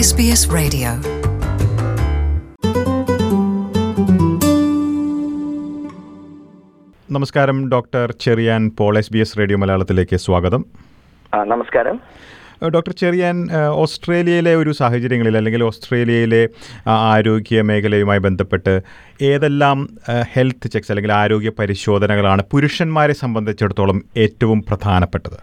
SBS Radio. നമസ്കാരം doctor Cherian Paul S B S radio മലയാളത്തിലേക്ക് സ്വാഗതം ആ, നമസ്കാരം ഏഹ് ഡോക്ടർ ചെറിയാൻ ഏഹ് ഓസ്ട്രേലിയയിലെ ഒരു സാഹചര്യങ്ങളിൽ അല്ലെങ്കിൽ ഓസ്ട്രേലിയയിലെ ആ, ആരോഗ്യ മേഖലയുമായി ബന്ധപ്പെട്ട് ഏതെല്ലാം ഏഹ് ഹെൽത്ത് ചെക്സ് അല്ലെങ്കിൽ ആരോഗ്യ പരിശോധനകളാണ് പുരുഷന്മാരെ സംബന്ധിച്ചിടത്തോളം ഏറ്റവും പ്രധാനപ്പെട്ടത്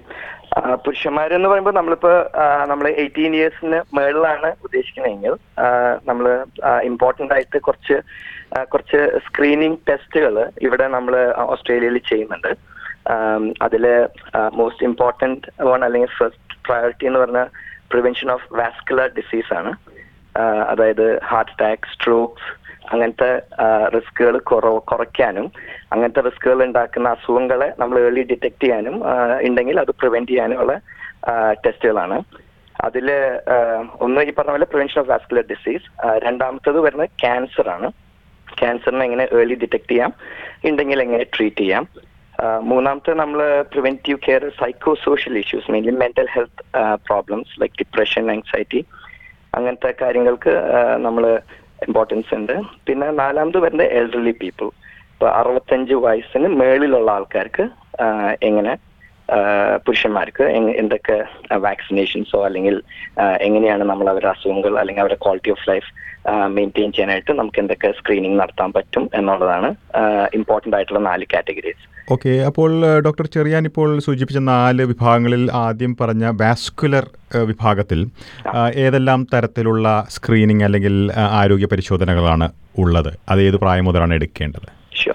ആ, പുരുഷന്മാരെന്ന് പറയുമ്പോൾ നമ്മളിപ്പോ നമ്മൾ എയ്റ്റീൻ ഇയേഴ്സിന് മേളിലാണ് ഉദ്ദേശിക്കുന്നതെങ്കിൽ നമ്മൾ ഇമ്പോർട്ടന്റ് ആയിട്ട് കുറച്ച് ആ, കുറച്ച് സ്ക്രീനിങ് ടെസ്റ്റുകൾ ഇവിടെ നമ്മൾ ഓസ്ട്രേലിയയിൽ ചെയ്യുന്നുണ്ട് ആം, അതില് മോസ്റ്റ് ഇമ്പോർട്ടന്റ് വൺ അല്ലെങ്കിൽ ഫസ്റ്റ് പ്രയോറിറ്റി എന്ന് പറഞ്ഞ പ്രിവെൻഷൻ ഓഫ് വാസ്കുലർ ഡിസീസ് ആണ് ആ, അതായത് ഹാർട്ട് അറ്റാക്ക് സ്ട്രോക്സ് അങ്ങനത്തെ റിസ്കുകൾ കുറയ്ക്കാനും അങ്ങനത്തെ റിസ്കുകൾ ഉണ്ടാക്കുന്ന അസുഖങ്ങളെ നമ്മൾ ഏർലി ഡിറ്റക്ട് ചെയ്യാനും ആ, ഉണ്ടെങ്കിൽ അത് പ്രിവെന്റ് ചെയ്യാനുമുള്ള ടെസ്റ്റുകളാണ് അതിൽ ഒന്ന് ഈ പറഞ്ഞ പോലെ പ്രിവെൻഷൻ ഓഫ് വാസ്കുലർ ഡിസീസ് രണ്ടാമത്തത് വരുന്നത് ക്യാൻസർ ആണ് ക്യാൻസറിനെ എങ്ങനെ ഏർലി ഡിറ്റക്ട് ചെയ്യാം ഉണ്ടെങ്കിൽ എങ്ങനെ ട്രീറ്റ് ചെയ്യാം ആ, മൂന്നാമത്തെ നമ്മൾ preventive care psycho social issues mainly mental health problems like depression anxiety അങ്ങനത്തെ കാര്യങ്ങൾക്ക് നമ്മൾ ഇമ്പോർട്ടൻസ് ഉണ്ട് പിന്നെ നാലാമത് വരുന്നത് എൽഡർലി പീപ്പിൾ ഇപ്പൊ അറുപത്തഞ്ച് വയസ്സിന് മേളിലുള്ള ആൾക്കാർക്ക് ആ, എങ്ങനെ ആ, പുരുഷന്മാർക്ക് എങ് എന്തൊക്കെ വാക്സിനേഷൻസോ അല്ലെങ്കിൽ ആ, എങ്ങനെയാണ് നമ്മൾ അവരുടെ അസുഖങ്ങൾ അല്ലെങ്കിൽ അവരുടെ ക്വാളിറ്റി ഓഫ് ലൈഫ് മെയിൻറ്റെയിൻ ചെയ്യാനായിട്ട് നമുക്ക് എന്തൊക്കെ സ്ക്രീനിങ് നടത്താൻ പറ്റും എന്നുള്ളതാണ് ഇമ്പോർട്ടന്റ് ആയിട്ടുള്ള നാല് കാറ്റഗറീസ് ഓക്കെ അപ്പോൾ ഏഹ് ഡോക്ടർ ചെറിയാൻ ഇപ്പോൾ സൂചിപ്പിച്ച നാല് വിഭാഗങ്ങളിൽ ആദ്യം പറഞ്ഞ വാസ്കുലർ ഏഹ് വിഭാഗത്തിൽ ആ, ഏതെല്ലാം തരത്തിലുള്ള സ്ക്രീനിങ് അല്ലെങ്കിൽ ആ, ആരോഗ്യ പരിശോധനകളാണ് ഉള്ളത് അത് ഏത് പ്രായം മുതലാണ് എടുക്കേണ്ടത് ഷുവർ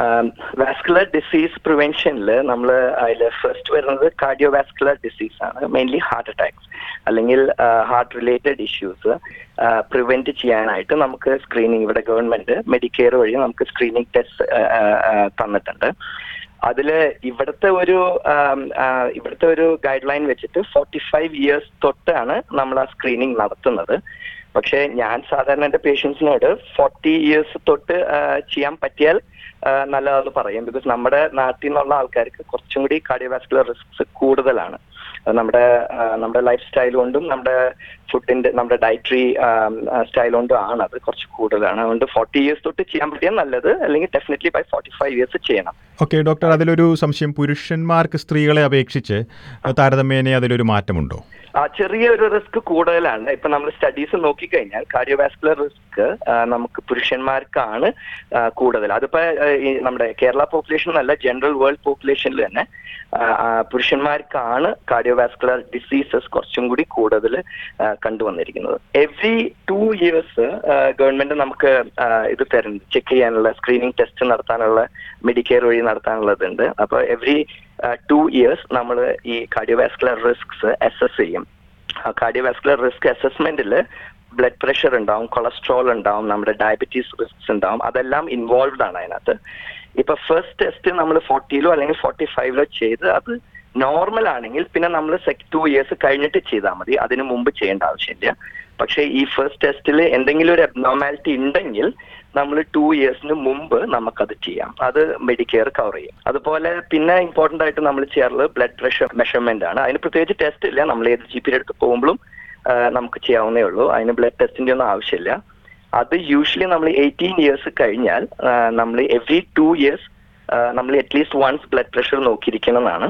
വാസ്കുലർ ഡിസീസ് പ്രിവെൻഷനിൽ നമ്മൾ അതിൽ ഫസ്റ്റ് വരുന്നത് കാർഡിയോ വാസ്കുലർ ഡിസീസ് ആണ് മെയിൻലി ഹാർട്ട് അറ്റാക്സ് അല്ലെങ്കിൽ ഹാർട്ട് റിലേറ്റഡ് ഇഷ്യൂസ് പ്രിവെന്റ് ചെയ്യാനായിട്ട് നമുക്ക് സ്ക്രീനിങ് ഇവിടെ ഗവൺമെന്റ് മെഡിക്കെയർ വഴി നമുക്ക് സ്ക്രീനിങ് ടെസ്റ്റ് തന്നിട്ടുണ്ട് അതില് ഇവിടുത്തെ ഒരു ആം, ആ, ഇവിടുത്തെ ഒരു ഗൈഡ് ലൈൻ വെച്ചിട്ട് ഫോർട്ടി ഫൈവ് ഇയേഴ്സ് തൊട്ടാണ് നമ്മൾ ആ സ്ക്രീനിങ് നടത്തുന്നത് പക്ഷേ ഞാൻ സാധാരണ എന്റെ പേഷ്യൻസിനോട് ഫോർട്ടി ഇയേഴ്സ് തൊട്ട് ആ, ചെയ്യാൻ പറ്റിയാൽ ആ, നല്ലതാണെന്ന് പറയും ബിക്കോസ് നമ്മുടെ നാട്ടിൽ നിന്നുള്ള ആൾക്കാർക്ക് കുറച്ചും കൂടി കാർഡിയോവാസ്കുലർ റിസ്ക്സ് കൂടുതലാണ് അത് നമ്മുടെ ആ, നമ്മുടെ ലൈഫ് സ്റ്റൈൽ കൊണ്ടും നമ്മുടെ ഫുഡിന്റെ നമ്മുടെ ഡയറ്ററി സ്റ്റൈൽ കൊണ്ടും ആണ് അത് കുറച്ച് കൂടുതലാണ് അതുകൊണ്ട് ഫോർട്ടി ഇയേഴ്സ് തൊട്ട് ചെയ്യാൻ പറ്റിയാൽ നല്ലത് അല്ലെങ്കിൽ definitely by forty five years ചെയ്യണം ഓക്കെ ഡോക്ടർ അതിലൊരു സംശയം പുരുഷന്മാർക്ക് സ്ത്രീകളെ അപേക്ഷിച്ച് താരതമ്യേന അതിലൊരു മാറ്റമുണ്ടോ ആ ചെറിയ ഒരു റിസ്ക് കൂടുതലാണ് ഇപ്പൊ നമ്മൾ സ്റ്റഡീസ് നോക്കിക്കഴിഞ്ഞാൽ കാർഡിയോവാസ്കുലർ റിസ്ക് നമുക്ക് പുരുഷന്മാർക്കാണ് ആ, കൂടുതൽ അതിപ്പോ ആ, ഈ നമ്മുടെ കേരള പോപ്പുലേഷൻ എന്നല്ല ജനറൽ വേൾഡ് പോപ്പുലേഷനിൽ തന്നെ ആ, ആ, പുരുഷന്മാർക്കാണ് കാർഡിയോവാസ്കുലർ ഡിസീസസ് കുറച്ചും കൂടി കൂടുതൽ കണ്ടുവന്നിരിക്കുന്നത് എവറി ടു ഇയേഴ്സ് ഗവൺമെന്റ് നമുക്ക് ആ, ഇത് തരുന്നുണ്ട് ചെക്ക് ചെയ്യാനുള്ള സ്ക്രീനിങ് ടെസ്റ്റ് നടത്താനുള്ള മെഡിക്കെയർ വഴി നടത്താനുള്ളതുണ്ട് അപ്പൊ എവറി ടു ഇയേഴ്സ് നമ്മൾ ഈ കാർഡിയോവാസ്കുലർ റിസ്ക്സ് അസസ് ചെയ്യും ആ കാർഡിയോവാസ്കുലർ റിസ്ക് അസസ്മെന്റിൽ ബ്ലഡ് പ്രഷർ ഉണ്ടാവും കൊളസ്ട്രോൾ ഉണ്ടാവും നമ്മുടെ ഡയബറ്റീസ് റിസ്ക്സ് ഉണ്ടാവും അതെല്ലാം ഇൻവോൾവ്ഡ് ആണ് അതിനകത്ത് ഇപ്പൊ ഫസ്റ്റ് ടെസ്റ്റ് നമ്മൾ ഫോർട്ടിയിലോ അല്ലെങ്കിൽ ഫോർട്ടി ഫൈവിലോ ചെയ്ത് അത് നോർമൽ ആണെങ്കിൽ പിന്നെ നമ്മൾ ടു ഇയേഴ്സ് കഴിഞ്ഞിട്ട് ചെയ്താൽ മതി അതിനു മുമ്പ് ചെയ്യേണ്ട ആവശ്യമില്ല പക്ഷേ ഈ ഫസ്റ്റ് ടെസ്റ്റിൽ എന്തെങ്കിലും ഒരു അബ്നോർമാലിറ്റി ഉണ്ടെങ്കിൽ നമ്മൾ ടു ഇയേഴ്സിന് മുമ്പ് നമുക്കത് ചെയ്യാം അത് മെഡിക്കെയർ കവർ ചെയ്യും അതുപോലെ പിന്നെ ഇമ്പോർട്ടന്റ് ആയിട്ട് നമ്മൾ ചെയ്യാറുള്ളത് ബ്ലഡ് പ്രഷർ മെഷർമെന്റ് ആണ് അതിന് പ്രത്യേകിച്ച് ടെസ്റ്റ് ഇല്ല നമ്മൾ ഏത് ജി പിയുടെ അടുത്ത് പോകുമ്പോഴും ആ, നമുക്ക് ചെയ്യാവുന്നേ ഉള്ളൂ അതിന് ബ്ലഡ് ടെസ്റ്റിന്റെ ഒന്നും ആവശ്യമില്ല അത് യൂഷ്വലി നമ്മൾ എയ്റ്റീൻ ഇയേഴ്സ് കഴിഞ്ഞാൽ നമ്മൾ എവറി ടു ഇയേഴ്സ് നമ്മൾ അറ്റ്ലീസ്റ്റ് വൺസ് ബ്ലഡ് പ്രഷർ നോക്കിയിരിക്കണമെന്നാണ്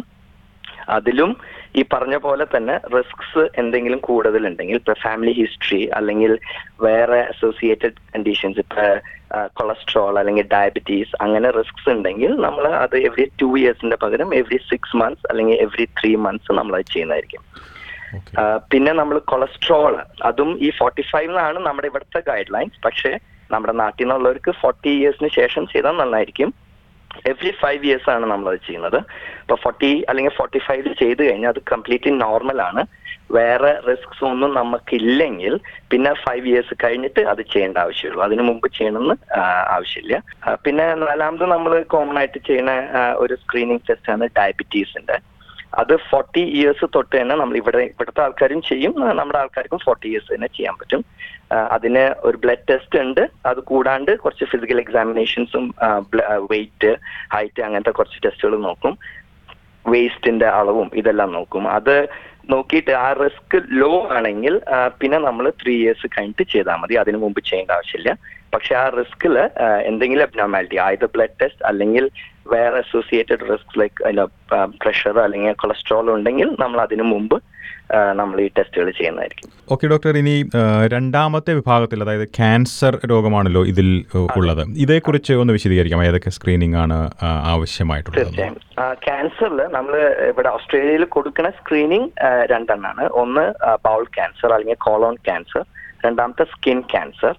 അതിലും ഈ പറഞ്ഞ പോലെ തന്നെ റിസ്ക്സ് എന്തെങ്കിലും കൂടുതലുണ്ടെങ്കിൽ ഇപ്പൊ ഫാമിലി ഹിസ്റ്ററി അല്ലെങ്കിൽ വേറെ അസോസിയേറ്റഡ് കണ്ടീഷൻസ് ഇപ്പൊ കൊളസ്ട്രോൾ അല്ലെങ്കിൽ ഡയബറ്റീസ് അങ്ങനെ റിസ്ക്സ് ഉണ്ടെങ്കിൽ നമ്മൾ അത് എവറി ടു ഇയേഴ്സിന്റെ പകരം എവറി സിക്സ് മന്ത്സ് അല്ലെങ്കിൽ എവറി ത്രീ മന്ത്സ് നമ്മൾ അത് ചെയ്യുന്നതായിരിക്കും ഓക്കെ ആ, പിന്നെ നമ്മൾ കൊളസ്ട്രോൾ അതും ഈ ഫോർട്ടി ഫൈവ് ആണ് നമ്മുടെ ഇവിടുത്തെ ഗൈഡ് ലൈൻസ് പക്ഷേ നമ്മുടെ നാട്ടിൽ നിന്നുള്ളവർക്ക് ഫോർട്ടി ഇയേഴ്സിന് ശേഷം ചെയ്താൽ നന്നായിരിക്കും എവറി ഫൈവ് ഇയേഴ്സ് ആണ് നമ്മൾ അത് ചെയ്യുന്നത് ഇപ്പൊ ഫോർട്ടി അല്ലെങ്കിൽ ഫോർട്ടി ഫൈവ് ചെയ്ത് കഴിഞ്ഞാൽ അത് കംപ്ലീറ്റ്ലി നോർമൽ ആണ് വേറെ റിസ്ക്സ് ഒന്നും നമുക്കില്ലെങ്കിൽ പിന്നെ ഫൈവ് ഇയേഴ്സ് കഴിഞ്ഞിട്ട് അത് ചെയ്യേണ്ട ആവശ്യമുള്ളൂ അതിനു മുമ്പ് ചെയ്യണമെന്ന് ആ, ആവശ്യമില്ല ആ, പിന്നെ നാലാമത് നമ്മൾ കോമൺ ആയിട്ട് ചെയ്യുന്ന ആ, ഒരു സ്ക്രീനിങ് ടെസ്റ്റ് ആണ് ഡയബറ്റീസിന്റെ അത് ഫോർട്ടി ഇയേഴ്സ് തൊട്ട് തന്നെ നമ്മൾ ഇവിടെ ഇവിടുത്തെ ആൾക്കാരും ചെയ്യും ആ, നമ്മുടെ ആൾക്കാർക്കും ഫോർട്ടി ഇയേഴ്സ് തന്നെ ചെയ്യാൻ പറ്റും ആ, അതിന് ഒരു ബ്ലഡ് ടെസ്റ്റ് ഉണ്ട് അത് കൂടാണ്ട് കുറച്ച് ഫിസിക്കൽ എക്സാമിനേഷൻസും വെയിറ്റ് ഹൈറ്റ് അങ്ങനത്തെ കുറച്ച് ടെസ്റ്റുകൾ നോക്കും വേസ്റ്റിന്റെ അളവും ഇതെല്ലാം നോക്കും അത് നോക്കിയിട്ട് ആ റിസ്ക് ലോ ആണെങ്കിൽ ആ, പിന്നെ നമ്മൾ ത്രീ ഇയേഴ്സ് കഴിഞ്ഞിട്ട് ചെയ്താൽ മതി അതിനു മുമ്പ് ചെയ്യേണ്ട ആവശ്യമില്ല പക്ഷെ ആ റിസ്കിൽ എന്തെങ്കിലും അബ്നോമാലിറ്റി ആയത് ബ്ലഡ് ടെസ്റ്റ് അല്ലെങ്കിൽ വേറെ അസോസിയേറ്റഡ് റിസ്ക് ലൈക്ക് പ്രഷർ അല്ലെങ്കിൽ കൊളസ്ട്രോൾ ഉണ്ടെങ്കിൽ നമ്മൾ അതിനു മുമ്പ് നമ്മൾ ഈ ടെസ്റ്റുകൾ ചെയ്യുന്നതായിരിക്കും ഓക്കെ ഡോക്ടർ ഇനി ആ, രണ്ടാമത്തെ വിഭാഗത്തിൽ അതായത് ക്യാൻസർ രോഗമാണല്ലോ ഇതിൽ ആ, ഉള്ളത് ഇതേക്കുറിച്ച് ഒന്ന് വിശദീകരിക്കാം ഏതൊക്കെ സ്ക്രീനിങ് ആണ് ആ, ആവശ്യമായിട്ടുള്ളത് തീർച്ചയായും ക്യാൻസറിൽ നമ്മൾ ഇവിടെ ഓസ്ട്രേലിയയിൽ കൊടുക്കുന്ന സ്ക്രീനിങ് രണ്ടെണ്ണാണ് ഒന്ന് ബൗൾ ക്യാൻസർ അല്ലെങ്കിൽ കോളോൺ ക്യാൻസർ രണ്ടാമത്തെ സ്കിൻ ക്യാൻസർ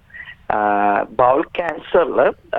ബൗൾ ക്യാൻസറിൽ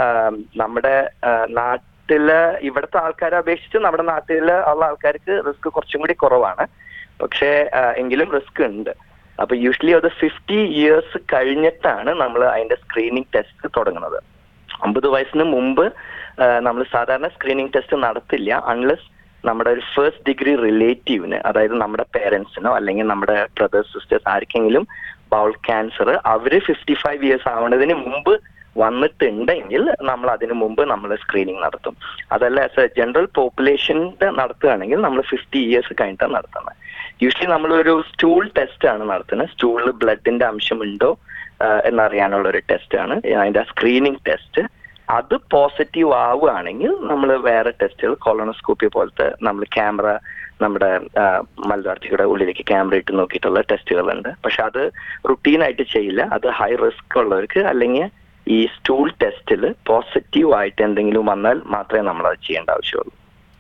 നമ്മുടെ ആ, നാട്ടില് ഇവിടുത്തെ ആൾക്കാരെ അപേക്ഷിച്ച് നമ്മുടെ നാട്ടിൽ ഉള്ള ആൾക്കാർക്ക് റിസ്ക് കുറച്ചും കൂടി കുറവാണ് പക്ഷേ ആ, എങ്കിലും റിസ്ക് ഉണ്ട് അപ്പൊ യൂഷ്വലി അത് ഫിഫ്റ്റി ഇയേഴ്സ് കഴിഞ്ഞിട്ടാണ് നമ്മൾ അതിന്റെ സ്ക്രീനിങ് ടെസ്റ്റ് തുടങ്ങുന്നത് അമ്പത് വയസ്സിന് മുമ്പ് നമ്മൾ സാധാരണ സ്ക്രീനിങ് ടെസ്റ്റ് നടത്തില്ല അൺലെസ് നമ്മുടെ ഒരു ഫസ്റ്റ് ഡിഗ്രി റിലേറ്റീവിന് അതായത് നമ്മുടെ പേരൻസിനോ അല്ലെങ്കിൽ നമ്മുടെ ബ്രദേഴ്സ് സിസ്റ്റേഴ്സ് ആർക്കെങ്കിലും ബൗൾ ക്യാൻസർ അവര് ഫിഫ്റ്റി ഫൈവ് ഇയേഴ്സ് ആവുന്നതിന് മുമ്പ് വന്നിട്ടുണ്ടെങ്കിൽ നമ്മൾ അതിനു മുമ്പ് നമ്മൾ സ്ക്രീനിങ് നടത്തും അതല്ല ആസ് എ ജനറൽ പോപ്പുലേഷന്റെ നടത്തുകയാണെങ്കിൽ നമ്മൾ ഫിഫ്റ്റി ഇയേഴ്സ് കഴിഞ്ഞിട്ടാണ് നടത്തുന്നത് യൂഷ്വലി നമ്മൾ ഒരു സ്റ്റൂൾ ടെസ്റ്റ് ആണ് നടത്തുന്നത് സ്റ്റൂളിൽ ബ്ലഡിന്റെ അംശമുണ്ടോ ആഹ് എന്നറിയാനുള്ള ഒരു ടെസ്റ്റ് ആണ് അതിന്റെ സ്ക്രീനിങ് ടെസ്റ്റ് അത് പോസിറ്റീവ് ആവുകയാണെങ്കിൽ നമ്മൾ വേറെ ടെസ്റ്റുകൾ കൊളോണോസ്കോപ്പി പോലത്തെ നമ്മൾ ക്യാമറ നമ്മുടെ മലയാളത്തിയുടെ ഉള്ളിലേക്ക് ക്യാമറ ഇട്ട് നോക്കിയിട്ടുള്ള ടെസ്റ്റുകളുണ്ട് പക്ഷെ അത് റുട്ടീനായിട്ട് ചെയ്യില്ല അത് ഹൈ റിസ്ക് ഉള്ളവർക്ക് അല്ലെങ്കിൽ ഈ സ്റ്റൂൾ ടെസ്റ്റിൽ പോസിറ്റീവ് ആയിട്ട് എന്തെങ്കിലും വന്നാൽ മാത്രമേ നമ്മൾ അത് ചെയ്യേണ്ട ആവശ്യമുള്ളൂ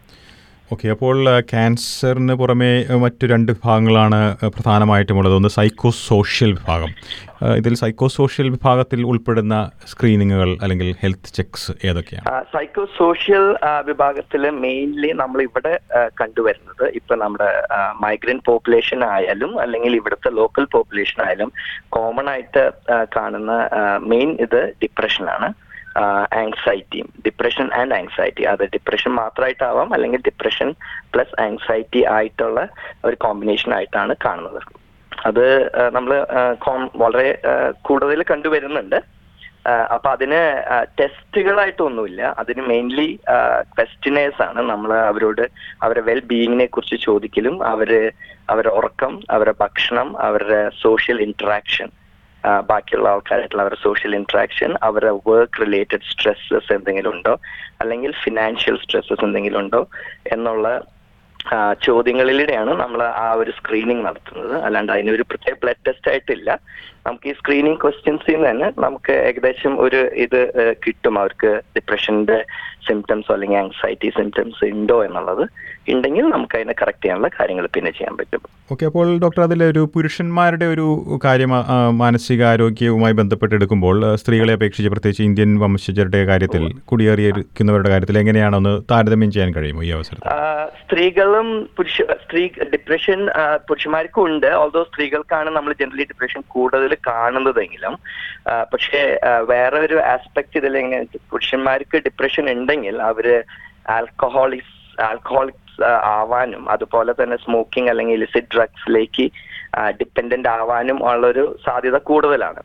ഓക്കെ അപ്പോൾ ആ, ക്യാൻസറിന് പുറമെ ആ, മറ്റു രണ്ട് വിഭാഗങ്ങളാണ് ആ, പ്രധാനമായിട്ടുമുള്ളത് ഒന്ന് സൈക്കോ സോഷ്യൽ വിഭാഗം ആ, ഇതിൽ സൈക്കോ സോഷ്യൽ വിഭാഗത്തിൽ ഉൾപ്പെടുന്ന സ്ക്രീനിങ്ങുകൾ അല്ലെങ്കിൽ ഹെൽത്ത് ചെക്സ് ഏതൊക്കെയാണ് സൈക്കോ സോഷ്യൽ വിഭാഗത്തിൽ മെയിൻലി നമ്മൾ ഇവിടെ ആ, കണ്ടുവരുന്നത് ഇപ്പൊ നമ്മുടെ മൈഗ്രന്റ് പോപ്പുലേഷൻ ആയാലും അല്ലെങ്കിൽ ഇവിടുത്തെ ലോക്കൽ പോപ്പുലേഷൻ ആയാലും കോമൺ ആയിട്ട് ആ, കാണുന്ന മെയിൻ ഇത് ഡിപ്രഷനാണ് ആങ്സൈറ്റിയും ഡിപ്രഷൻ ആൻഡ് ആങ്സൈറ്റി അത് ഡിപ്രഷൻ മാത്രമായിട്ടാവാം അല്ലെങ്കിൽ ഡിപ്രഷൻ പ്ലസ് ആങ്സൈറ്റി ആയിട്ടുള്ള ഒരു കോമ്പിനേഷൻ ആയിട്ടാണ് കാണുന്നത് അത് നമ്മൾ വളരെ കൂടുതൽ കണ്ടുവരുന്നുണ്ട് ആഹ് അപ്പൊ അതിന് ടെസ്റ്റുകളായിട്ടൊന്നുമില്ല അതിന് മെയിൻലി ക്വസ്റ്റിനേഴ്സ് ആണ് നമ്മൾ അവരോട് അവരുടെ വെൽ ബീയിങ്ങിനെ കുറിച്ച് ചോദിക്കലും അവര് അവരുടെ ഉറക്കം അവരുടെ ഭക്ഷണം അവരുടെ സോഷ്യൽ ഇന്ററാക്ഷൻ ബാക്കിയുള്ള ആൾക്കാരായിട്ടുള്ള അവരുടെ സോഷ്യൽ ഇന്ററാക്ഷൻ അവരുടെ വർക്ക് റിലേറ്റഡ് സ്ട്രെസ്സസ് എന്തെങ്കിലും ഉണ്ടോ അല്ലെങ്കിൽ ഫിനാൻഷ്യൽ സ്ട്രെസ്സസ് എന്തെങ്കിലും ഉണ്ടോ എന്നുള്ള ആ, ചോദ്യങ്ങളിലൂടെയാണ് നമ്മൾ ആ ഒരു സ്ക്രീനിങ് നടത്തുന്നത് അല്ലാണ്ട് അതിനൊരു പ്രത്യേക ബ്ലഡ് ടെസ്റ്റ് ആയിട്ടില്ല നമുക്ക് ഈ സ്ക്രീനിങ് ക്വസ്റ്റ്യൻസിൽ നിന്ന് തന്നെ നമുക്ക് ഏകദേശം ഒരു ഇത് ഏ, കിട്ടും അവർക്ക് ഡിപ്രഷന്റെ സിംറ്റംസോ അല്ലെങ്കിൽ ആങ്സൈറ്റി സിംറ്റംസ് ഉണ്ടോ എന്നുള്ളത് ഉണ്ടെങ്കിൽ നമുക്ക് അതിനെ കറക്റ്റ് ചെയ്യാനുള്ള കാര്യങ്ങൾ പിന്നെ ചെയ്യാൻ പറ്റും ഓക്കെ അപ്പോൾ ഡോക്ടർ അതിൽ ഒരു പുരുഷന്മാരുടെ ഒരു കാര്യം ആ, മാനസികാരോഗ്യവുമായി ബന്ധപ്പെട്ടെടുക്കുമ്പോൾ ആ, സ്ത്രീകളെ അപേക്ഷിച്ച് പ്രത്യേകിച്ച് ഇന്ത്യൻ വംശജരുടെ കാര്യത്തിൽ കുടിയേറിയിരിക്കുന്നവരുടെ കാര്യത്തിൽ എങ്ങനെയാണൊന്ന് താരതമ്യം ചെയ്യാൻ കഴിയുമോ ഈ അവസരത്തിൽ ആ, സ്ത്രീകളും പുരുഷ സ്ത്രീ ഡിപ്രഷൻ ആ, പുരുഷന്മാർക്കും ഉണ്ട് ഓൾദോ സ്ത്രീകൾക്കാണ് നമ്മൾ ജനറലി ഡിപ്രഷൻ കൂടുതൽ കാണുന്നതെങ്കിലും ആ, പക്ഷേ ആ, വേറെ ഒരു ആസ്പെക്ട് ഇതിൽ എങ്ങനെ പുരുഷന്മാർക്ക് ഡിപ്രഷൻ ഉണ്ടെങ്കിൽ അവര് ആൽക്കഹോളിക്സ് ആൽക്കഹോളിക്സ് ആവാനും അതുപോലെ തന്നെ സ്മോക്കിംഗ് അല്ലെങ്കിൽ ഇലിസിറ്റ് ഡ്രഗ്സിലേക്ക് ഡിപ്പെൻഡന്റ് ആവാനും ഉള്ളൊരു സാധ്യത കൂടുതലാണ്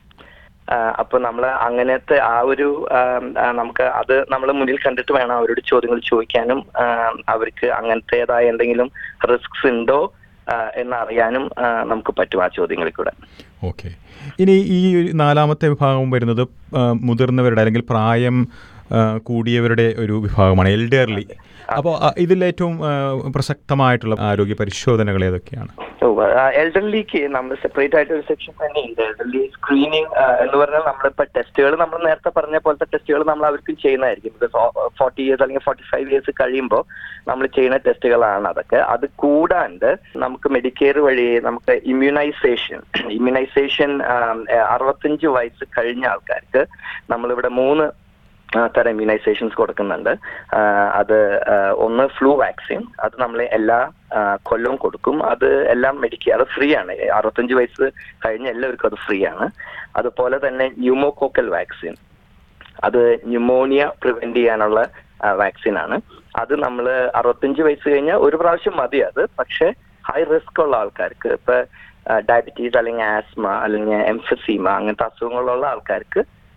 ആഹ് അപ്പൊ നമ്മൾ അങ്ങനത്തെ ആ ഒരു ആം, ആ, നമുക്ക് അത് നമ്മൾ മുന്നിൽ കണ്ടിട്ട് വേണം അവരോട് ചോദ്യങ്ങൾ ചോദിക്കാനും ആം, അവർക്ക് അങ്ങനത്തേതായ എന്തെങ്കിലും റിസ്ക്സ് ഉണ്ടോ ആഹ് എന്നറിയാനും ആഹ് നമുക്ക് പറ്റും ആ ചോദ്യങ്ങളിൽ കൂടെ ഓക്കെ ഇനി ഈ ഒരു നാലാമത്തെ വിഭാഗം വരുന്നത് ആ, മുതിർന്നവരുടെ അല്ലെങ്കിൽ പ്രായം ആ, കൂടിയവരുടെ ഒരു വിഭാഗമാണ് എൽഡർലി അപ്പോൾ ഇതിൽ ഏറ്റവും ആ, പ്രസക്തമായിട്ടുള്ള ആരോഗ്യ പരിശോധനകൾ ഏതൊക്കെയാണ് എൽഡർലിക്ക് നമ്മൾ സെപ്പറേറ്റ് ആയിട്ട് ഒരു സെക്ഷൻ തന്നെ ഉണ്ട് എൽഡർലി സ്ക്രീനിങ് എന്ന് പറഞ്ഞാൽ നമ്മളിപ്പോ ടെസ്റ്റുകൾ നമ്മൾ നേരത്തെ പറഞ്ഞ പോലത്തെ ടെസ്റ്റുകൾ നമ്മൾ അവർക്കും ചെയ്യുന്നതായിരിക്കും ബിക്കോസ് ഫോർട്ടി ഇയേഴ്സ് അല്ലെങ്കിൽ ഫോർട്ടി ഫൈവ് ഇയേഴ്സ് കഴിയുമ്പോൾ നമ്മൾ ചെയ്യുന്ന ടെസ്റ്റുകളാണ് അതൊക്കെ അത് കൂടാണ്ട് നമുക്ക് മെഡിക്കെയർ വഴി നമുക്ക് ഇമ്മ്യൂണൈസേഷൻ ഇമ്മ്യൂണൈസേഷൻ അറുപത്തഞ്ച് വയസ്സ് കഴിഞ്ഞ ആൾക്കാർക്ക് നമ്മളിവിടെ മൂന്ന് ആ, തരം ഇമ്മ്യൂണൈസേഷൻസ് കൊടുക്കുന്നുണ്ട് ആ, അത് ആ, ഒന്ന് ഫ്ലൂ വാക്സിൻ അത് നമ്മൾ എല്ലാ ആ, കൊല്ലവും കൊടുക്കും അത് എല്ലാം മെഡിക്കൽ അത് ഫ്രീ ആണ് അറുപത്തഞ്ച് വയസ്സ് കഴിഞ്ഞ എല്ലാവർക്കും അത് ഫ്രീ ആണ് അതുപോലെ തന്നെ ന്യൂമോകോക്കൽ വാക്സിൻ അത് ന്യൂമോണിയ പ്രിവെന്റ് ചെയ്യാനുള്ള വാക്സിൻ ആണ് അത് നമ്മൾ അറുപത്തഞ്ച് വയസ്സ് കഴിഞ്ഞാൽ ഒരു പ്രാവശ്യം മതി അത് പക്ഷെ ഹൈ റിസ്ക് ഉള്ള ആൾക്കാർക്ക് ഇപ്പൊ ഡയബറ്റീസ് അല്ലെങ്കിൽ ആസ്മ അല്ലെങ്കിൽ എംഫസീമ അങ്ങനത്തെ അസുഖങ്ങളുള്ള ആൾക്കാർക്ക്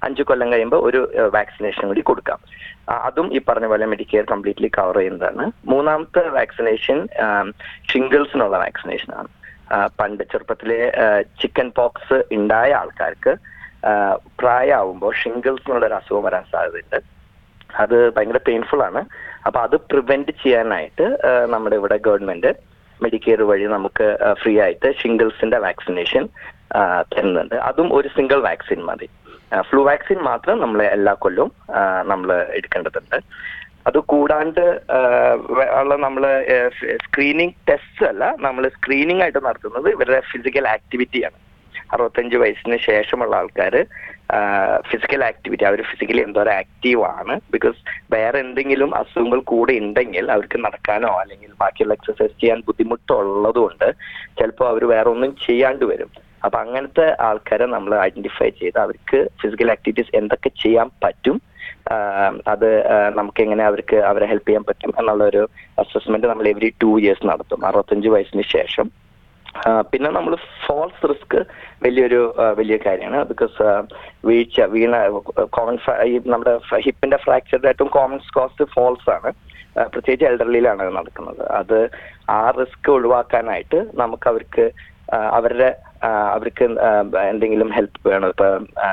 അഞ്ചു കൊല്ലം കഴിയുമ്പോൾ ഒരു വാക്സിനേഷൻ കൂടി കൊടുക്കാം ആ, അതും ഈ പറഞ്ഞ പോലെ മെഡിക്കെയർ കംപ്ലീറ്റ്ലി കവർ ചെയ്യുന്നതാണ് മൂന്നാമത്തെ വാക്സിനേഷൻ ഷിംഗിൾസിനുള്ള വാക്സിനേഷൻ ആണ് ആ, പണ്ട് ചെറുപ്പത്തിലെ ചിക്കൻ പോക്സ് ഉണ്ടായ ആൾക്കാർക്ക് പ്രായമാവുമ്പോൾ ഷിംഗിൾസ് എന്നുള്ള ഒരു അസുഖം വരാൻ സാധ്യതയുണ്ട് അത് ഭയങ്കര പെയിൻഫുൾ ആണ് അപ്പൊ അത് പ്രിവെന്റ് ചെയ്യാനായിട്ട് ആ, നമ്മുടെ ഇവിടെ ഗവൺമെന്റ് മെഡിക്കെയർ വഴി നമുക്ക് ഫ്രീ ആയിട്ട് ഷിംഗിൾസിന്റെ വാക്സിനേഷൻ തരുന്നുണ്ട് അതും ഒരു സിംഗിൾ വാക്സിൻ മതി ഫ്ലൂ വാക്സിൻ മാത്രം നമ്മൾ എല്ലാ കൊല്ലവും നമ്മൾ എടുക്കേണ്ടതുണ്ട് അത് കൂടാണ്ട് ആ, വേ- ഉള്ള നമ്മൾ സ്ക്രീനിങ് ടെസ്റ്റ് അല്ല നമ്മൾ സ്ക്രീനിങ് ആയിട്ട് നടത്തുന്നത് ഇവരുടെ ഫിസിക്കൽ ആക്ടിവിറ്റിയാണ് അറുപത്തഞ്ച് വയസ്സിന് ശേഷമുള്ള ആൾക്കാർ ഫിസിക്കൽ ആക്ടിവിറ്റി അവർ ഫിസിക്കലി എന്തോരം ആക്റ്റീവ് ആണ് ബിക്കോസ് വേറെ എന്തെങ്കിലും അസുഖങ്ങൾ കൂടെ ഉണ്ടെങ്കിൽ അവർക്ക് നടക്കാനോ അല്ലെങ്കിൽ ബാക്കിയുള്ള എക്സസൈസ് ചെയ്യാൻ ബുദ്ധിമുട്ടുള്ളത് കൊണ്ട് ചിലപ്പോൾ അവർ വേറെ ഒന്നും ചെയ്യാണ്ട് വരും അപ്പൊ അങ്ങനത്തെ ആൾക്കാരെ നമ്മൾ ഐഡന്റിഫൈ ചെയ്ത് അവർക്ക് ഫിസിക്കൽ ആക്ടിവിറ്റീസ് എന്തൊക്കെ ചെയ്യാൻ പറ്റും ആഹ് അത് ആഹ് നമുക്ക് എങ്ങനെ അവർക്ക് അവരെ ഹെൽപ്പ് ചെയ്യാൻ പറ്റും എന്നുള്ള ഒരു അസസ്മെന്റ് നമ്മൾ എവറി ടു ഇയേഴ്സ് നടത്തും അറുപത്തഞ്ച് വയസ്സിന് ശേഷം ആ, പിന്നെ നമ്മൾ ഫോൾസ് റിസ്ക് വലിയൊരു ആ, വലിയ കാര്യമാണ് ബിക്കോസ് വീഴ്ച വീണ കോമൺ ഈ നമ്മുടെ ഹിപ്പിന്റെ ഫ്രാക്ചറിന്റെ ഏറ്റവും കോമൺ കോസ്റ്റ് ഫോൾസ് ആണ് ആ, പ്രത്യേകിച്ച് എൽഡർലിയിലാണ് അത് നടക്കുന്നത് അത് ആ റിസ്ക് ഒഴിവാക്കാനായിട്ട് നമുക്ക് അവർക്ക് ആ, അവരുടെ ആ, അവർക്ക് ആ, എന്തെങ്കിലും ഹെൽപ്പ് വേണോ ഇപ്പൊ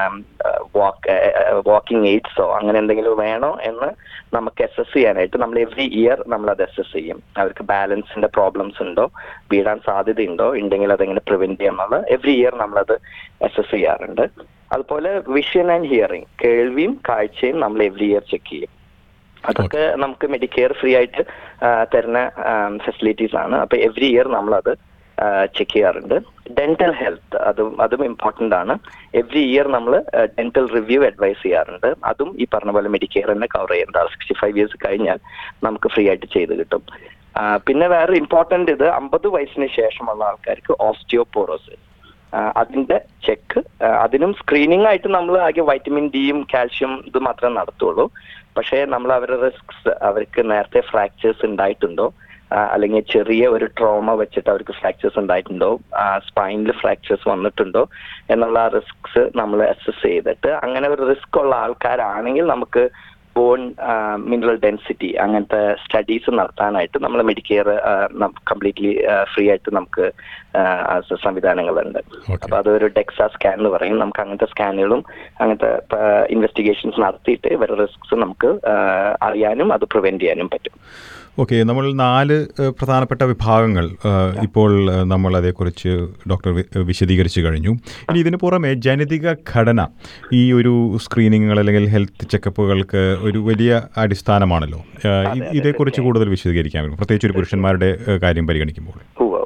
വാക്ക് വാക്കിംഗ് എയ്ഡ്സോ അങ്ങനെ എന്തെങ്കിലും വേണോ എന്ന് നമുക്ക് അസസ് ചെയ്യാനായിട്ട് നമ്മൾ എവറി ഇയർ നമ്മൾ അത് അസസ് ചെയ്യും അവർക്ക് ബാലൻസിന്റെ പ്രോബ്ലംസ് ഉണ്ടോ വീഴാൻ സാധ്യതയുണ്ടോ ഉണ്ടെങ്കിൽ അതെങ്ങനെ പ്രിവെന്റ് ചെയ്യാം എന്നുള്ള എവറി ഇയർ നമ്മളത് അസസ് ചെയ്യാറുണ്ട് അതുപോലെ വിഷൻ ആൻഡ് ഹിയറിംഗ് കേൾവിയും കാഴ്ചയും നമ്മൾ എവറി ഇയർ ചെക്ക് ചെയ്യും അതൊക്കെ നമുക്ക് മെഡിക്കെയർ ഫ്രീ ആയിട്ട് ആ, തരുന്ന ഫെസിലിറ്റീസ് ആണ് അപ്പൊ എവറി ഇയർ നമ്മളത് ചെക്ക് ചെയ്യാറുണ്ട് ഡെന്റൽ ഹെൽത്ത് അതും അതും ഇമ്പോർട്ടന്റ് ആണ് എവറി ഇയർ നമ്മൾ ഡെന്റൽ റിവ്യൂ അഡ്വൈസ് ചെയ്യാറുണ്ട് അതും ഈ പറഞ്ഞ പോലെ മെഡിക്കെയർ തന്നെ കവർ ചെയ്യുന്നതാണ് സിക്സ്റ്റി ഫൈവ് ഇയേഴ്സ് കഴിഞ്ഞാൽ നമുക്ക് ഫ്രീ ആയിട്ട് ചെയ്ത് കിട്ടും ആ, പിന്നെ വേറെ ഇമ്പോർട്ടന്റ് ഇത് അമ്പത് വയസ്സിന് ശേഷമുള്ള ആൾക്കാർക്ക് ഓസ്റ്റിയോപോറോസിസ് അതിന്റെ ചെക്ക് അതിനും സ്ക്രീനിങ് ആയിട്ട് നമ്മൾ ആകെ വൈറ്റമിൻ ഡിയും കാൽഷ്യം ഇത് മാത്രമേ നടത്തുള്ളൂ പക്ഷേ നമ്മൾ അവരുടെ റിസ്ക്സ് അവർക്ക് നേരത്തെ ഫ്രാക്ചേഴ്സ് ഉണ്ടായിട്ടുണ്ടോ ആ, അല്ലെങ്കിൽ ചെറിയ ഒരു ട്രോമ വെച്ചിട്ട് അവർക്ക് ഫ്രാക്ചേഴ്സ് ഉണ്ടായിട്ടുണ്ടോ സ്പൈനിൽ ഫ്രാക്ചേഴ്സ് വന്നിട്ടുണ്ടോ എന്നുള്ള റിസ്ക്സ് നമ്മൾ അസസ് ചെയ്തിട്ട് അങ്ങനെ ഒരു റിസ്ക് ഉള്ള ആൾക്കാരാണെങ്കിൽ നമുക്ക് ബോൺ മിനറൽ ഡെൻസിറ്റി അങ്ങനത്തെ സ്റ്റഡീസ് നടത്താനായിട്ട് നമ്മൾ മെഡിക്കെയർ കംപ്ലീറ്റ്ലി ഫ്രീ ആയിട്ട് നമുക്ക് ആ, ആ സംവിധാനങ്ങളുണ്ട് Okay. അപ്പൊ അതൊരു ഡെക്സ സ്കാൻ എന്ന് പറയും നമുക്ക് അങ്ങനത്തെ സ്കാനുകളും അങ്ങനത്തെ ഇൻവെസ്റ്റിഗേഷൻസ് നടത്തിയിട്ട് ഇവരുടെ റിസ്ക്സ് നമുക്ക് ആ, അറിയാനും അത് പ്രിവെന്റ് ചെയ്യാനും പറ്റും ഓക്കെ നമ്മൾ നാല് ഏഹ്, പ്രധാനപ്പെട്ട വിഭാഗങ്ങൾ ഏഹ്, ഇപ്പോൾ ഏഹ്, നമ്മൾ അതേക്കുറിച്ച് ഡോക്ടർ വി- ഏഹ്, വിശദീകരിച്ചു കഴിഞ്ഞു ഇനി ഇതിന് പുറമെ ജനിതക ഘടന ഈ ഒരു സ്ക്രീനിങ്ങുകൾ അല്ലെങ്കിൽ ഹെൽത്ത് ചെക്കപ്പുകൾക്ക് ഒരു വലിയ അടിസ്ഥാനമാണല്ലോ ഏഹ്, ഇ- ഇതേക്കുറിച്ച് കൂടുതൽ വിശദീകരിക്കാൻ പ്രത്യേകിച്ച് ഒരു പുരുഷന്മാരുടെ ഏഹ്, കാര്യം പരിഗണിക്കുമ്പോൾ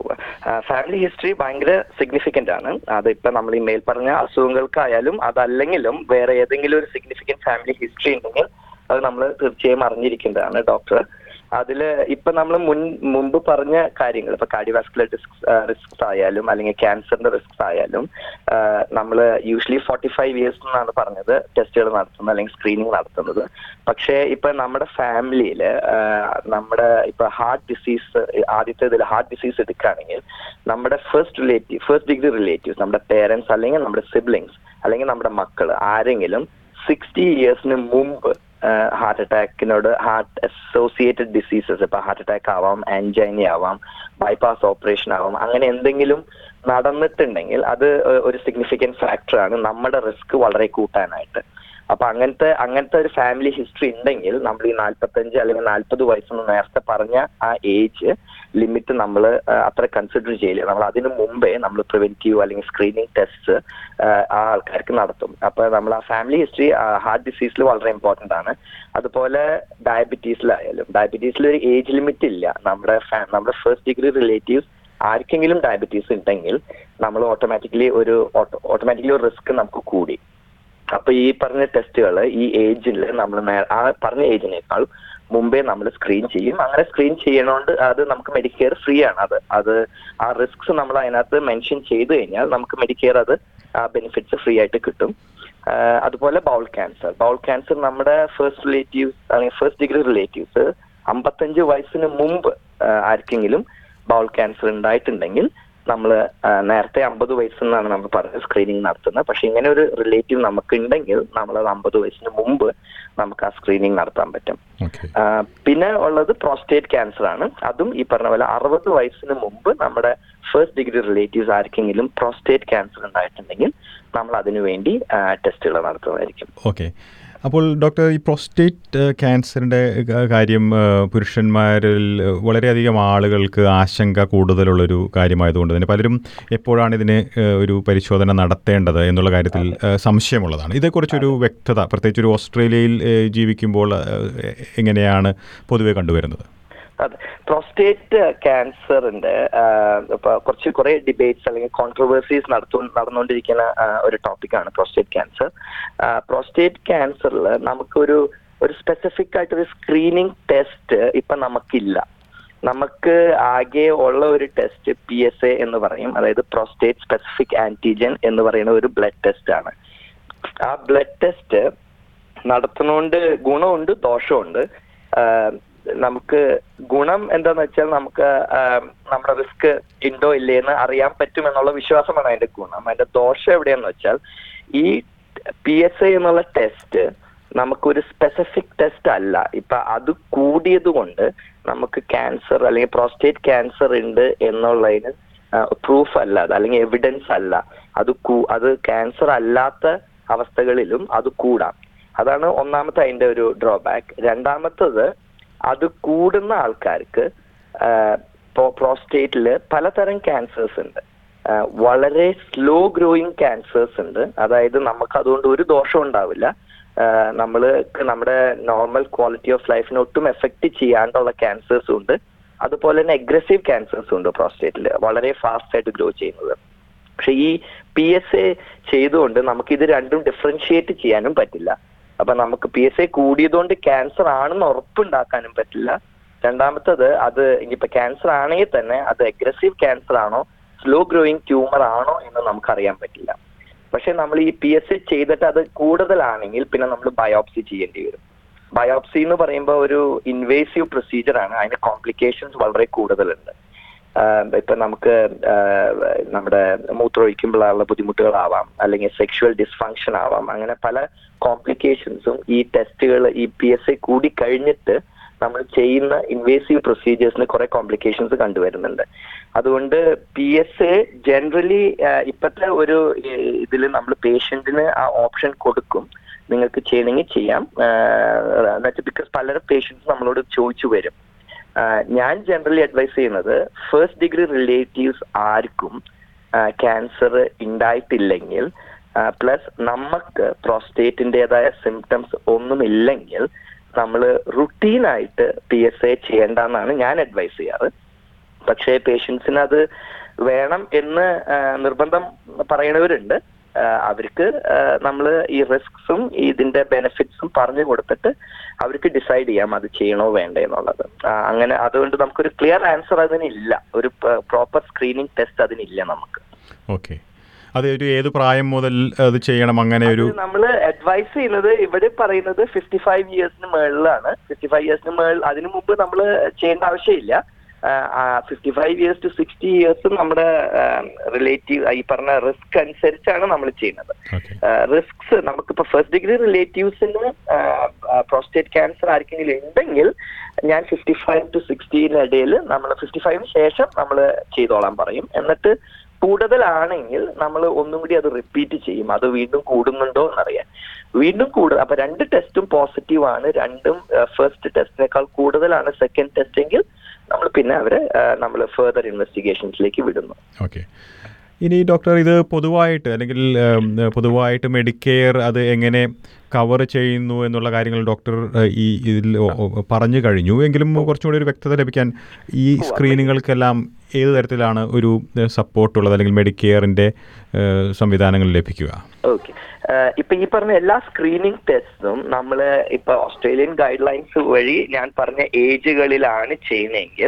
ഫാമിലി ഹിസ്റ്ററി ഭയങ്കര സിഗ്നിഫിക്കന്റ് ആണ് അതിപ്പോ നമ്മൾ ഈ മേൽ പറഞ്ഞ അസുഖങ്ങൾക്കായാലും അതല്ലെങ്കിലും വേറെ ഏതെങ്കിലും ഒരു സിഗ്നിഫിക്കന്റ് ഫാമിലി ഹിസ്റ്ററി ഉണ്ടെങ്കിൽ അത് നമ്മൾ തീർച്ചയായും അറിഞ്ഞിരിക്കേണ്ടതാണ് ഡോക്ടർ അതില് ഇപ്പൊ നമ്മൾ മുൻ മുമ്പ് പറഞ്ഞ കാര്യങ്ങൾ ഇപ്പൊ കാർഡിയോവാസ്കുലർ റിസ്ക് റിസ്ക്സ് ആയാലും അല്ലെങ്കിൽ ക്യാൻസറിന്റെ റിസ്ക്സ് ആയാലും നമ്മൾ യൂഷ്വലി ഫോർട്ടി ഫൈവ് ഇയേഴ്സ് എന്നാണ് പറഞ്ഞത് ടെസ്റ്റുകൾ നടത്തുന്നത് അല്ലെങ്കിൽ സ്ക്രീനിങ് നടത്തുന്നത് പക്ഷേ ഇപ്പൊ നമ്മുടെ ഫാമിലിയിൽ നമ്മുടെ ഇപ്പൊ ഹാർട്ട് ഡിസീസ് ആദ്യത്തെ ഇതിൽ ഹാർട്ട് ഡിസീസ് എടുക്കുകയാണെങ്കിൽ നമ്മുടെ first relative first degree relatives നമ്മുടെ പേരൻസ് അല്ലെങ്കിൽ നമ്മുടെ സിബ്ലിങ്സ് അല്ലെങ്കിൽ നമ്മുടെ മക്കൾ ആരെങ്കിലും സിക്സ്റ്റി ഇയേഴ്സിന് മുമ്പ് ഹാർട്ട് അറ്റാക്കിനോട് ഹാർട്ട് അസോസിയേറ്റഡ് ഡിസീസസ് ഇപ്പൊ ഹാർട്ട് അറ്റാക്ക് ആവാം ആൻജൈനി ആവാം ബൈപ്പാസ് ഓപ്പറേഷൻ ആവാം അങ്ങനെ എന്തെങ്കിലും നടന്നിട്ടുണ്ടെങ്കിൽ അത് ഒരു സിഗ്നിഫിക്കന്റ് ഫാക്ടറാണ് നമ്മുടെ റിസ്ക് വളരെ കൂട്ടാനായിട്ട് അപ്പൊ അങ്ങനത്തെ അങ്ങനത്തെ ഒരു ഫാമിലി ഹിസ്റ്ററി ഉണ്ടെങ്കിൽ നമ്മൾ ഈ നാല്പത്തഞ്ച് അല്ലെങ്കിൽ നാല്പത് വയസ്സെന്ന് നേരത്തെ പറഞ്ഞ ആ ഏജ് ലിമിറ്റ് നമ്മൾ അത്ര കൺസിഡർ ചെയ്യില്ല നമ്മൾ അതിനു മുമ്പേ നമ്മൾ പ്രിവെന്റീവ് അല്ലെങ്കിൽ സ്ക്രീനിങ് ടെസ്റ്റ് ആ ആൾക്കാർക്ക് നടത്തും അപ്പൊ നമ്മൾ ആ ഫാമിലി ഹിസ്റ്ററി ഹാർട്ട് ഡിസീസിൽ വളരെ ഇമ്പോർട്ടന്റ് ആണ് അതുപോലെ ഡയബറ്റീസിലായാലും ഡയബറ്റീസിൽ ഒരു ഏജ് ലിമിറ്റ് ഇല്ല നമ്മുടെ fa- നമ്മുടെ ഫസ്റ്റ് ഡിഗ്രി റിലേറ്റീവ്സ് ആർക്കെങ്കിലും ഡയബറ്റീസ് ഉണ്ടെങ്കിൽ നമ്മൾ ഓട്ടോമാറ്റിക്കലി ഒരു ഓട്ടോമാറ്റിക്കലി ഒരു റിസ്ക് നമുക്ക് കൂടി അപ്പൊ ഈ പറഞ്ഞ ടെസ്റ്റുകൾ ഈ ഏജിൽ നമ്മൾ ആ പറഞ്ഞ ഏജിനേക്കാൾ മുമ്പേ നമ്മൾ സ്ക്രീൻ ചെയ്യും അങ്ങനെ സ്ക്രീൻ ചെയ്യണോണ്ട് അത് നമുക്ക് മെഡിക്കെയർ ഫ്രീ ആണ് അത് അത് ആ റിസ്ക്സ് നമ്മൾ അതിനകത്ത് മെൻഷൻ ചെയ്ത് കഴിഞ്ഞാൽ നമുക്ക് മെഡിക്കെയർ അത് ആ ബെനിഫിറ്റ്സ് ഫ്രീ ആയിട്ട് കിട്ടും ആഹ് അതുപോലെ ബൗൾ ക്യാൻസർ ബൗൾ ക്യാൻസർ നമ്മുടെ ഫസ്റ്റ് റിലേറ്റീവ്സ് അല്ലെങ്കിൽ ഫസ്റ്റ് ഡിഗ്രി റിലേറ്റീവ്സ് അമ്പത്തഞ്ച് വയസ്സിന് മുമ്പ് ആഹ് ആർക്കെങ്കിലും ബൗൾ ക്യാൻസർ ഉണ്ടായിട്ടുണ്ടെങ്കിൽ നമ്മൾ നേരത്തെ അമ്പത് വയസ്സെന്നാണ് നമ്മൾ പറഞ്ഞത് സ്ക്രീനിങ് നടത്തുന്നത് പക്ഷെ ഇങ്ങനെ ഒരു റിലേറ്റീവ് നമുക്ക് ഉണ്ടെങ്കിൽ നമ്മൾ അത് അമ്പത് വയസ്സിന് മുമ്പ് നമുക്ക് ആ സ്ക്രീനിങ് നടത്താൻ പറ്റും ഓക്കെ ആ, പിന്നെ ഉള്ളത് പ്രോസ്റ്റേറ്റ് ക്യാൻസർ ആണ് അതും ഈ പറഞ്ഞ പോലെ അറുപത് വയസ്സിന് മുമ്പ് നമ്മുടെ ഫസ്റ്റ് ഡിഗ്രി റിലേറ്റീവ്സ് ആർക്കെങ്കിലും പ്രോസ്റ്റേറ്റ് ക്യാൻസർ ഉണ്ടായിട്ടുണ്ടെങ്കിൽ നമ്മൾ അതിനു വേണ്ടി ടെസ്റ്റുകൾ നടത്തുന്നതായിരിക്കും ഓക്കെ അപ്പോൾ ഡോക്ടർ ഈ പ്രോസ്റ്റേറ്റ് ക്യാൻസറിൻ്റെ കാര്യം ആ, പുരുഷന്മാരിൽ വളരെയധികം ആളുകൾക്ക് ആശങ്ക കൂടുതലുള്ളൊരു കാര്യമായതുകൊണ്ട് തന്നെ പലരും എപ്പോഴാണ് ഇതിന് ആ, ഒരു പരിശോധന നടത്തേണ്ടത് എന്നുള്ള കാര്യത്തിൽ ആ, സംശയമുള്ളതാണ് ഇതേക്കുറിച്ചൊരു വ്യക്തത പ്രത്യേകിച്ച് ഒരു ഓസ്ട്രേലിയയിൽ ആ, ജീവിക്കുമ്പോൾ ആ, എങ്ങനെയാണ് പൊതുവെ കണ്ടുവരുന്നത് അതെ പ്രോസ്റ്റേറ്റ് ക്യാൻസറിന്റെ ഇപ്പൊ കുറച്ച് കുറെ ഡിബേറ്റ്സ് അല്ലെങ്കിൽ കോൺട്രവേഴ്സീസ് നടത്തു നടന്നുകൊണ്ടിരിക്കുന്ന ആ, ഒരു ടോപ്പിക്കാണ് പ്രോസ്റ്റേറ്റ് ക്യാൻസർ പ്രോസ്റ്റേറ്റ് ക്യാൻസറിൽ നമുക്കൊരു ഒരു സ്പെസിഫിക് ആയിട്ടൊരു സ്ക്രീനിങ് ടെസ്റ്റ് ഇപ്പൊ നമുക്കില്ല നമുക്ക് ആകെ ഉള്ള ഒരു ടെസ്റ്റ് പി എസ് എ എന്ന് പറയും അതായത് പ്രോസ്റ്റേറ്റ് സ്പെസിഫിക് ആന്റിജൻ എന്ന് പറയുന്ന ഒരു ബ്ലഡ് ടെസ്റ്റ് ആണ് ആ ബ്ലഡ് ടെസ്റ്റ് നടത്തുന്നോണ്ട് ഗുണമുണ്ട് ദോഷമുണ്ട് ആഹ് നമുക്ക് ഗുണം എന്താന്ന് വെച്ചാൽ നമുക്ക് ആഹ് നമ്മുടെ റിസ്ക് ഉണ്ടോ ഇല്ലേ എന്ന് അറിയാൻ പറ്റും എന്നുള്ള വിശ്വാസമാണ് അതിന്റെ ഗുണം അതിന്റെ ദോഷം എവിടെയാന്ന് വെച്ചാൽ ഈ പി എസ് ഐ എന്നുള്ള ടെസ്റ്റ് നമുക്കൊരു സ്പെസിഫിക് ടെസ്റ്റ് അല്ല ഇപ്പൊ അത് കൂടിയത് കൊണ്ട് നമുക്ക് ക്യാൻസർ അല്ലെങ്കിൽ പ്രോസ്റ്റേറ്റ് ക്യാൻസർ ഉണ്ട് എന്നുള്ളതിന് പ്രൂഫ് അല്ല അത് അല്ലെങ്കിൽ എവിഡൻസ് അല്ല അത് കൂ- അത് ക്യാൻസർ അല്ലാത്ത അവസ്ഥകളിലും അത് കൂടാം അതാണ് ഒന്നാമത്തെ അതിന്റെ ഒരു ഡ്രോബാക്ക് രണ്ടാമത്തത് അത് കൂടുന്ന ആൾക്കാർക്ക് പ്രോസ്റ്റേറ്റിൽ പലതരം ക്യാൻസേഴ്സ് ഉണ്ട് ആ, വളരെ സ്ലോ ഗ്രോയിങ് ക്യാൻസേഴ്സ് ഉണ്ട് അതായത് നമുക്ക് അതുകൊണ്ട് ഒരു ദോഷം ഉണ്ടാവില്ല നമ്മൾ നമ്മുടെ നോർമൽ ക്വാളിറ്റി ഓഫ് ലൈഫിനെ ഒട്ടും എഫക്റ്റ് ചെയ്യാണ്ടുള്ള ക്യാൻസേഴ്സും ഉണ്ട് അതുപോലെ തന്നെ അഗ്രസീവ് ക്യാൻസേഴ്സും ഉണ്ട് പ്രോസ്റ്റേറ്റിൽ വളരെ ഫാസ്റ്റ് ആയിട്ട് ഗ്രോ ചെയ്യുന്നത് പക്ഷെ ഈ പി എസ് എ ചെയ്തുകൊണ്ട് നമുക്ക് ഇത് രണ്ടും ഡിഫറൻഷിയേറ്റ് ചെയ്യാനും പറ്റില്ല അപ്പൊ നമുക്ക് പി എസ് എ കൂടിയതുകൊണ്ട് ക്യാൻസർ ആണെന്ന് ഉറപ്പുണ്ടാക്കാനും പറ്റില്ല രണ്ടാമത്തത് അത് ഇനിയിപ്പോ ക്യാൻസർ ആണെങ്കിൽ തന്നെ അത് അഗ്രസീവ് ക്യാൻസർ ആണോ സ്ലോ ഗ്രോയിങ് ട്യൂമർ ആണോ എന്ന് നമുക്ക് അറിയാൻ പറ്റില്ല പക്ഷെ നമ്മൾ ഈ പി എസ് എ ചെയ്തിട്ട് അത് കൂടുതലാണെങ്കിൽ പിന്നെ നമ്മൾ ബയോപ്സി ചെയ്യേണ്ടി വരും ബയോപ്സി എന്ന് പറയുമ്പോൾ ഒരു ഇൻവേസീവ് പ്രൊസീജിയർ ആണ് അതിന്റെ കോംപ്ലിക്കേഷൻസ് വളരെ കൂടുതലുണ്ട് ആഹ് ഇപ്പൊ നമുക്ക് ആഹ് നമ്മുടെ മൂത്രമൊഴിക്കുമ്പോഴുള്ള ബുദ്ധിമുട്ടുകളാവാം അല്ലെങ്കിൽ സെക്ഷുവൽ ഡിസ്ഫങ്ഷൻ ആവാം അങ്ങനെ പല കോംപ്ലിക്കേഷൻസും ഈ ടെസ്റ്റുകൾ ഈ പി എസ് ഐ കൂടി കഴിഞ്ഞിട്ട് നമ്മൾ ചെയ്യുന്ന ഇൻവേസീവ് പ്രൊസീജിയേഴ്സിന് കുറെ കോംപ്ലിക്കേഷൻസ് കണ്ടുവരുന്നുണ്ട് അതുകൊണ്ട് പി എസ് എ ജനറലി ഇപ്പോഴത്തെ ഒരു ഇതിൽ നമ്മൾ പേഷ്യന്റിന് ആ ഓപ്ഷൻ കൊടുക്കും നിങ്ങൾക്ക് ചെയ്യണമെങ്കിൽ ചെയ്യാം എന്നുവെച്ചാൽ ബിക്കോസ് പലരും പേഷ്യൻസ് നമ്മളോട് ചോദിച്ചു വരും ആഹ് ഞാൻ ജനറലി അഡ്വൈസ് ചെയ്യുന്നത് ഫസ്റ്റ് ഡിഗ്രി റിലേറ്റീവ്സ് ആർക്കും ക്യാൻസർ ഉണ്ടായിട്ടില്ലെങ്കിൽ പ്ലസ് നമുക്ക് പ്രോസ്റ്റേറ്റിൻ്റെതായ സിംറ്റംസ് ഒന്നുമില്ലെങ്കിൽ നമ്മൾ റുട്ടീനായിട്ട് പി എസ് എ ചെയ്യേണ്ടെന്നാണ് ഞാൻ അഡ്വൈസ് ചെയ്യാറ് പക്ഷേ പേഷ്യൻസിന് അത് വേണം എന്ന് ആ, നിർബന്ധം പറയണവരുണ്ട് ആ, അവർക്ക് നമ്മൾ ഈ റിസ്ക്സും ഇതിന്റെ ബെനിഫിറ്റ്സും പറഞ്ഞു കൊടുത്തിട്ട് അവർക്ക് ഡിസൈഡ് ചെയ്യാം അത് ചെയ്യണോ വേണ്ടേ എന്നുള്ളത് ആ, അങ്ങനെ അതുകൊണ്ട് നമുക്കൊരു ക്ലിയർ ആൻസർ അതിനില്ല ഒരു പ്രോപ്പർ സ്ക്രീനിങ് ടെസ്റ്റ് അതിനില്ല നമുക്ക് ഓക്കെ അത് ഒരു ഏത് പ്രായം മുതൽ അത് ചെയ്യണം അങ്ങനെ ഒരു നമ്മൾ അഡ്വൈസ് ചെയ്യുന്നത് ഇവിടെ പറയുന്നത് ഫിഫ്റ്റി ഫൈവ് ഇയേഴ്സിന് മേളിലാണ് ഫിഫ്റ്റി ഫൈവ് ഇയേഴ്സിന് മേളിൽ അതിനു മുമ്പ് നമ്മൾ ചെയ്യേണ്ട ആവശ്യമില്ല fifty five years to sixty years നമ്മുടെ റിലേറ്റീവ് ഈ പറഞ്ഞ റിസ്ക് അനുസരിച്ചാണ് നമ്മൾ ചെയ്യുന്നത് ഓക്കെ റിസ്ക്സ് നമുക്കിപ്പോ ഫസ്റ്റ് ഡിഗ്രി റിലേറ്റീവ്സിന് പ്രോസ്റ്റേറ്റ് ക്യാൻസർ ആർക്കെങ്കിലും ഉണ്ടെങ്കിൽ ഞാൻ ഫിഫ്റ്റി ഫൈവ് ടു സിക്സ്റ്റീന് ഇടയിൽ നമ്മൾ ഫിഫ്റ്റി ഫൈവിന് ശേഷം നമ്മൾ ചെയ്തോളാൻ പറയും എന്നിട്ട് കൂടുതലാണെങ്കിൽ നമ്മൾ ഒന്നും കൂടി അത് റിപ്പീറ്റ് ചെയ്യും അത് വീണ്ടും കൂടുന്നുണ്ടോ എന്നറിയാൻ വീണ്ടും കൂടുതൽ അപ്പൊ രണ്ട് ടെസ്റ്റും പോസിറ്റീവ് ആണ് രണ്ടും ഫസ്റ്റ് ടെസ്റ്റിനേക്കാൾ കൂടുതലാണ് സെക്കൻഡ് ടെസ്റ്റ് എങ്കിൽ നമ്മൾ പിന്നെ അവരെ നമ്മൾ ഫെർദർ ഇൻവെസ്റ്റിഗേഷൻസിലേക്ക് വിടുന്നു ഓക്കെ ഇനി ഡോക്ടർ ഇത് പൊതുവായിട്ട് അല്ലെങ്കിൽ ഉം, പൊതുവായിട്ട് മെഡിക്കെയർ അത് എങ്ങനെ കവർ ചെയ്യുന്നു എന്നുള്ള കാര്യങ്ങൾ ഡോക്ടർ ഏഹ്, ഈ ഇതിൽ ഒ- ഒ- പറഞ്ഞു കഴിഞ്ഞു എങ്കിലും കുറച്ചും കൂടി ഒരു വ്യക്തത ലഭിക്കാൻ ഈ സ്ക്രീനിങ്ങൾക്കെല്ലാം ഏത് തരത്തിലാണ് ഒരു സപ്പോർട്ട് ഉള്ളത് അല്ലെങ്കിൽ മെഡിക്കെയറിൻ്റെ സംവിധാനങ്ങൾ ലഭിക്കുക ഓക്കെ ഇപ്പൊ ഈ പറഞ്ഞ എല്ലാ സ്ക്രീനിങ് ടെസ്റ്റും നമ്മൾ ഇപ്പൊ ഓസ്ട്രേലിയൻ ഗൈഡ് ലൈൻസ് വഴി ഞാൻ പറഞ്ഞ ഏജുകളിലാണ് ചെയ്യുന്നതെങ്കിൽ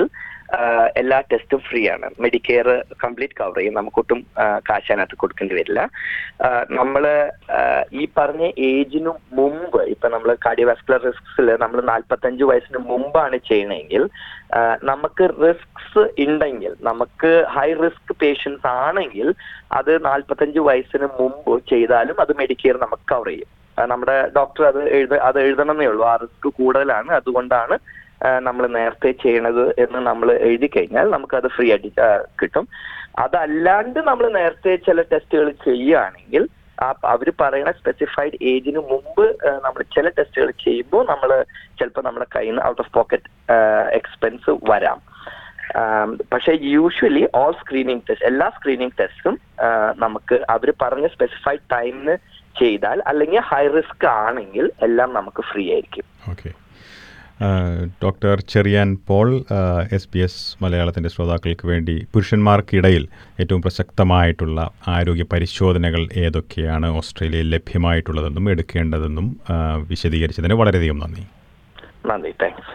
ആഹ് എല്ലാ ടെസ്റ്റും ഫ്രീ ആണ് മെഡിക്കെയർ കംപ്ലീറ്റ് കവർ ചെയ്യും നമുക്കൊട്ടും ആഹ് കാശ് അതിനകത്ത് കൊടുക്കേണ്ടി വരില്ല ആഹ് നമ്മള് ആഹ് ഈ പറഞ്ഞ ഏജിനു മുമ്പ് ഇപ്പൊ നമ്മൾ കാർഡിയോവാസ്കുലർ റിസ്ക്സിൽ നമ്മൾ നാൽപ്പത്തഞ്ച് വയസ്സിന് മുമ്പാണ് ചെയ്യണമെങ്കിൽ ആഹ് നമുക്ക് റിസ്ക്സ് ഉണ്ടെങ്കിൽ നമുക്ക് ഹൈ റിസ്ക് പേഷ്യൻസ് ആണെങ്കിൽ അത് നാൽപ്പത്തഞ്ച് വയസ്സിന് മുമ്പ് ചെയ്താലും അത് മെഡിക്കെയർ നമുക്ക് കവർ ചെയ്യും ആഹ് നമ്മുടെ ഡോക്ടർ അത് എഴുത അത് എഴുതണമെന്നേ ഉള്ളൂ ആ റിസ്ക് കൂടുതലാണ് അതുകൊണ്ടാണ് നമ്മൾ നേരത്തെ ചെയ്യണത് എന്ന് നമ്മൾ എഴുതി കഴിഞ്ഞാൽ നമുക്കത് ഫ്രീ ആയിട്ട് ആ, കിട്ടും അതല്ലാണ്ട് നമ്മൾ നേരത്തെ ചില ടെസ്റ്റുകൾ ചെയ്യുകയാണെങ്കിൽ ആ അവർ പറയുന്ന സ്പെസിഫൈഡ് ഏജിന് മുമ്പ് നമ്മൾ ചില ടെസ്റ്റുകൾ ചെയ്യുമ്പോൾ നമ്മൾ ചിലപ്പോൾ നമ്മുടെ കയ്യിൽ നിന്ന് ഔട്ട് ഓഫ് പോക്കറ്റ് എക്സ്പെൻസ് വരാം ആം, പക്ഷേ യൂഷ്വലി ഓൾ സ്ക്രീനിങ് ടെസ്റ്റ് എല്ലാ സ്ക്രീനിങ് ടെസ്റ്റും നമുക്ക് അവർ പറഞ്ഞ സ്പെസിഫൈഡ് ടൈമിന് ചെയ്താൽ അല്ലെങ്കിൽ ഹൈ റിസ്ക് ആണെങ്കിൽ എല്ലാം നമുക്ക് ഫ്രീ ആയിരിക്കും okay doctor Cherian Paul S B S മലയാളത്തിൻ്റെ ശ്രോതാക്കൾക്ക് വേണ്ടി പുരുഷന്മാർക്കിടയിൽ ഏറ്റവും പ്രസക്തമായിട്ടുള്ള ആരോഗ്യ പരിശോധനകൾ ഏതൊക്കെയാണ് ഓസ്ട്രേലിയയിൽ ലഭ്യമായിട്ടുള്ളതെന്നും എടുക്കേണ്ടതെന്നും ആ, വിശദീകരിച്ചതിന് വളരെയധികം നന്ദി നന്ദി thanks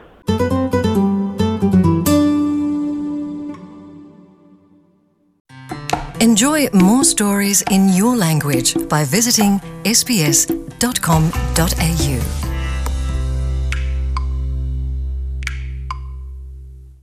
Enjoy more stories in your language by visiting sbs.com.au.